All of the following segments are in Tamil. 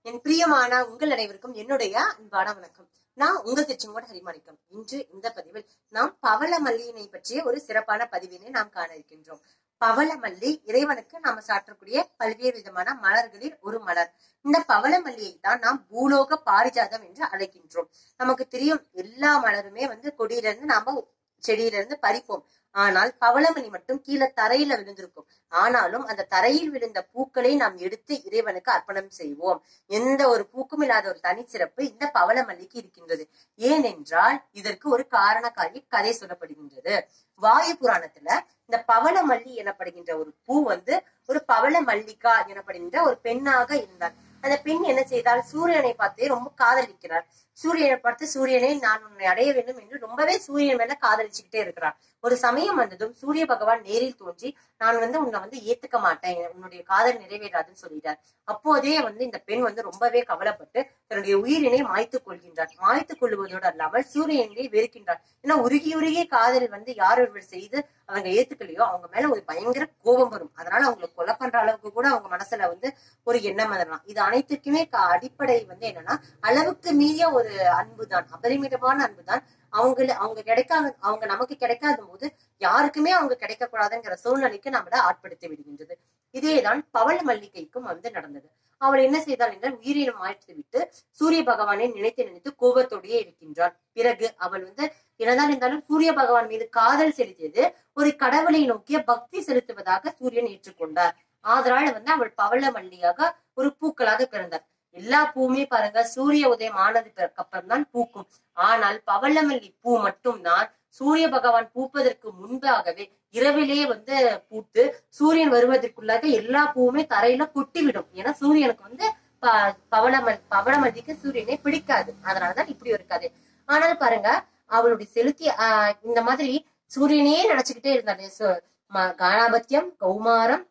என் பிரியமான உங்கள் அனைவருக்கும் என்னுடைய அன்பான வணக்கம் நான் உங்கள் திருச்செங்கோடு ஹரிமாணிக்கம் இன்று இந்த பதிவில் நாம் பவள மல்லியினை பற்றிய ஒரு சிறப்பான பதிவினை நாம் காண இருக்கின்றோம் பவள மல்லி இறைவனுக்கு நாம சாற்றக்கூடிய பல்வேறு விதமான மலர்களில் ஒரு மலர் இந்த பவள மல்லியை தான் நாம் பூலோக பாரிஜாதம் என்று அழைக்கின்றோம் நமக்கு தெரியும் எல்லா மலருமே வந்து கொடியிலிருந்து நாம செடியில இருந்து பறிப்போம் ஆனால் பவளமணி மட்டும் கீழே தரையில விழுந்திருக்கும் ஆனாலும் அந்த தரையில் விழுந்த பூக்களை நாம் எடுத்து இறைவனுக்கு அர்ப்பணம் செய்வோம் எந்த ஒரு பூக்கும் இல்லாத ஒரு தனிச்சிறப்பு இந்த பவளமல்லிக்கு இருக்கின்றது ஏனென்றால் இதற்கு ஒரு காரணக்காரி கதை சொல்லப்படுகின்றது வாயு புராணத்துல இந்த பவளமல்லி எனப்படுகின்ற ஒரு பூ வந்து ஒரு பவள மல்லிகா எனப்படுகின்ற ஒரு பெண்ணாக இருந்தார் அந்த பெண் என்ன செய்தால் சூரியனை பார்த்து ரொம்ப காதலிக்கிறார் சூரியனை பார்த்து சூரியனை நான் உன்னை அடைய வேண்டும் என்று ரொம்பவே சூரியன் மேல காதலிச்சுக்கிட்டே இருக்கிறார் ஒரு சமயம் வந்ததும் சூரிய பகவான் நேரில் தோன்றி நான் வந்து உன்னை வந்து ஏத்துக்க மாட்டேன் உன்னுடைய காதல் நிறைவேறாதுன்னு சொல்லிட்டார் அப்போதே வந்து இந்த பெண் வந்து ரொம்பவே கவலைப்பட்டு தன்னுடைய உயிரினை மாய்த்து கொள்கின்றார் மாய்த்து கொள்வதோடு அல்லாமல் சூரியனை வெறுக்கின்றார் ஏன்னா உருகி உருகி காதல் வந்து யார் ஒருவர் செய்து அவங்க ஏத்துக்கலையோ அவங்க மேல ஒரு பயங்கர கோபம் வரும் அதனால அவங்களை கொலை பண்ற அளவுக்கு கூட அவங்க மனசுல வந்து ஒரு எண்ணம் வரலாம் இது அனைத்துக்குமே கா- அடிப்படை வந்து என்னன்னா அளவுக்கு மீறிய ஒரு அன்பு தான் அபரிமிதமான அன்பு தான் அவங்கள அவங்க கிடைக்காத அவங்க நமக்கு கிடைக்காத போது யாருக்குமே அவங்க கிடைக்க கூடாதுங்கிற சூழ்நிலைக்கு நம்மள ஆட்படுத்தி விடுகின்றது இதேதான் பவள மல்லிகைக்கும் வந்து நடந்தது அவள் என்ன செய்தாள் என்றால் உயிரினம் மாற்றி விட்டு சூரிய பகவானை நினைத்து நினைத்து கோபத்தோடையே இருக்கின்றாள் பிறகு அவள் வந்து என்னதான் இருந்தாலும் சூரிய பகவான் மீது காதல் செலுத்தியது ஒரு கடவுளை நோக்கிய பக்தி செலுத்துவதாக சூரியன் ஏற்றுக்கொண்டார் ஆதலால் வந்து அவள் பவள மல்லியாக ஒரு பூக்களாக பிறந்தார் எல்லா பூவுமே பாருங்க சூரிய உதயம் ஆனதுக்கு அப்புறம் தான் பூக்கும் ஆனால் பவளமல்லி பூ மட்டும்தான் சூரிய பகவான் பூப்பதற்கு முன்பாகவே இரவிலே வந்து பூத்து சூரியன் வருவதற்குள்ளாக எல்லா பூவுமே தரையில கொட்டிவிடும் ஏன்னா சூரியனுக்கு வந்து ப- பவளமல் பவளமல்லிக்கு சூரியனை பிடிக்காது அதனாலதான் இப்படி ஒரு கதை ஆனால் பாருங்க அவளுடைய செலுத்தி ஆஹ் இந்த மாதிரி சூரியனையே நினைச்சுக்கிட்டே இருந்தாரு சு- ம- காணாபத்தியம் கௌமாரம்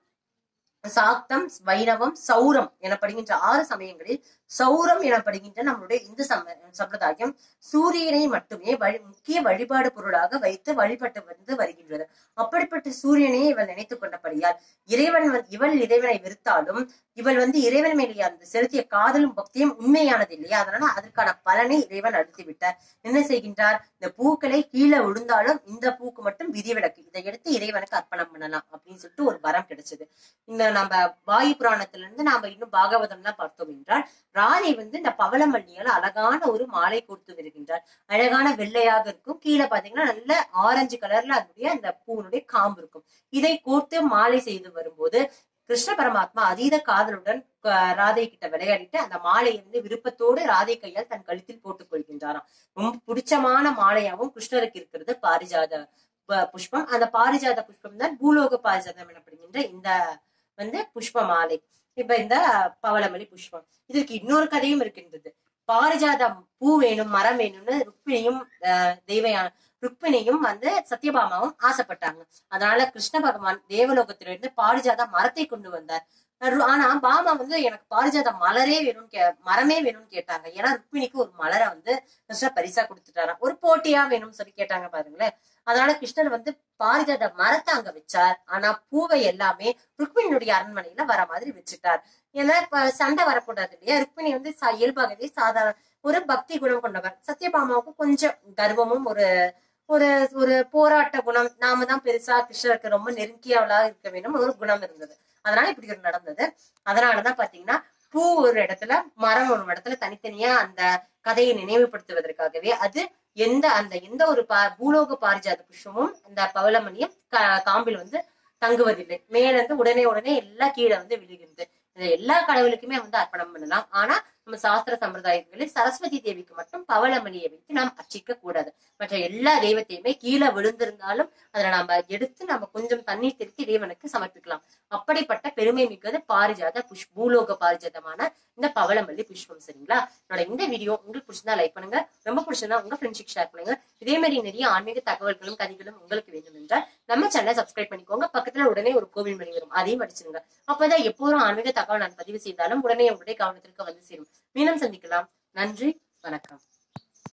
சாக்தம் வைணவம் சௌரம் எனப்படுகின்ற ஆறு சமயங்களில் சௌரம் எனப்படுகின்ற நம்மளுடைய இந்து சம சம்பிரதாயம் சூரியனை மட்டுமே வழி முக்கிய வழிபாடு பொருளாக வைத்து வழிபட்டு வந்து வருகின்றது அப்படிப்பட்ட சூரியனை இவள் நினைத்துக் கொண்டபடியால் இறைவன் வந்து- இவள் இறைவனை வெறுத்தாலும் இவள் வந்து இறைவன் மேலே அந்த செலுத்திய காதலும் பக்தியும் உண்மையானது இல்லையா அதனால அதற்கான பலனை இறைவன் அழுத்தி விட்டார் என்ன செய்கின்றார் இந்த பூக்களை கீழே விழுந்தாலும் இந்த பூக்கு மட்டும் விதிவிலக்கு இதை எடுத்து இறைவனுக்கு அர்ப்பணம் பண்ணலாம் அப்படின்னு சொல்லிட்டு ஒரு வரம் கிடைச்சது இந்த நம்ம வாயு புராணத்துல இருந்து நாம இன்னும் பாகவதம் தான் பார்த்தோம் என்றால் ராதை வந்து இந்த பவளமல்லியால அழகான ஒரு மாலை கொடுத்து வருகின்றார் அழகான வெள்ளையாக இருக்கும் கீழே பாத்தீங்கன்னா நல்ல ஆரஞ்சு கலர்ல அதனுடைய அந்த பூனுடைய காம்பு இருக்கும் இதை கோர்த்து மாலை செய்து வரும்போது கிருஷ்ண பரமாத்மா அதீத காதலுடன் அஹ், ராதை கிட்ட விளையாடிட்டு அந்த மாலையை வந்து விருப்பத்தோடு ராதை கையால் தன் கழுத்தில் போட்டுக் கொள்கின்றாராம் ரொம்ப பிடிச்சமான மாலையாவும் கிருஷ்ணருக்கு இருக்கிறது பாரிஜாத ப- புஷ்பம் அந்த பாரிஜாத புஷ்பம் தான் பூலோக பாரிஜாதம் எனப்படுகின்ற இந்த வந்து புஷ்ப மாலை இப்ப இந்த பவளமல்லி புஷ்பம் இதற்கு இன்னொரு கதையும் இருக்கின்றது பாரிஜாதம் பூ வேணும் மரம் வேணும்னு ருக்மிணியும் அஹ், தெய்வ ருக்மிணியும் வந்து சத்யபாமாவும் ஆசைப்பட்டாங்க அதனால கிருஷ்ண பகவான் தேவலோகத்திலிருந்து பாரிஜாத மரத்தை கொண்டு வந்தார் அரு- ஆனா பாமா வந்து எனக்கு பாரிஜாத மலரே வேணும்னு கே மரமே வேணும்னு கேட்டாங்க ஏன்னா ருக்மிணிக்கு ஒரு மலரை வந்து கிருஷ்ணர் பரிசா கொடுத்துட்டாராம் ஒரு போட்டியா வேணும்னு சொல்லி கேட்டாங்க பாருங்களேன் அதனால கிருஷ்ணர் வந்து பாரிஜாத மரத்தை அங்க வச்சார் ஆனா பூவை எல்லாமே ருக்மிணியுடைய அரண்மனையில வர மாதிரி வச்சுட்டார் ஏன்னா இப்ப சண்டை வரக்கூடாது இல்லையா ருக்மிணி வந்து சா- இயல்பாகவே சாதாரண ஒரு பக்தி குணம் கொண்டவர் சத்யபாமாவுக்கு கொஞ்சம் கர்வமும் ஒரு ஒரு ஒரு போராட்ட குணம் நாம தான் பெருசா கிருஷ்ணருக்கு ரொம்ப நெருங்கியவளா இருக்க வேண்டும் ஒரு குணம் இருந்தது அதனால இப்படி ஒரு நடந்தது அதனாலதான் பாத்தீங்கன்னா பூ ஒரு இடத்துல மரம் ஒரு இடத்துல தனித்தனியா அந்த கதையை நினைவுபடுத்துவதற்காகவே அது எந்த அந்த எந்த ஒரு பா பூலோக பாரிஜாத புஷ்பமும் அந்த பவளமணியும் கா- காம்பில் வந்து தங்குவதில்லை மேல இருந்து உடனே உடனே எல்லாம் கீழே வந்து விழுகிறது இது எல்லா கடவுளுக்குமே வந்து அர்ப்பணம் பண்ணலாம் ஆனா நம்ம சாஸ்திர சம்பிரதாயங்களில் சரஸ்வதி தேவிக்கு மட்டும் பவளமணியை வைத்து நாம் அர்ச்சிக்க கூடாது மற்ற எல்லா தெய்வத்தையுமே கீழே விழுந்திருந்தாலும் அதுல நம்ம எடுத்து நம்ம கொஞ்சம் தண்ணீர் திருத்தி இறைவனுக்கு சமர்ப்பிக்கலாம் அப்படிப்பட்ட பெருமை மிக்கது பாரிஜாத புஷ் பூலோக பாரிஜாதமான இந்த பவளமல்லி புஷ்பம் சரிங்களா என்னோட இந்த வீடியோ உங்களுக்கு பிடிச்சிருந்தா லைக் பண்ணுங்க ரொம்ப பிடிச்சிருந்தா உங்க ஃப்ரெண்ட்ஷிப் ஷேர் பண்ணுங்க இதே மாதிரி நிறைய ஆன்மீக தகவல்களும் கதைகளும் உங்களுக்கு வேண்டும் என்றால் நம்ம சேனலை சப்ஸ்கிரைப் பண்ணிக்கோங்க பக்கத்துல உடனே ஒரு கோவில் மணி வரும் அதையும் அடிச்சிருங்க அப்பதான் எப்போதும் ஆன்மீக தகவல் நான் பதிவு செய்தாலும் உடனே உங்களுடைய கவனத்திற்கு வந்து சேரும் மீண்டும் சந்திக்கலாம் நன்றி வணக்கம்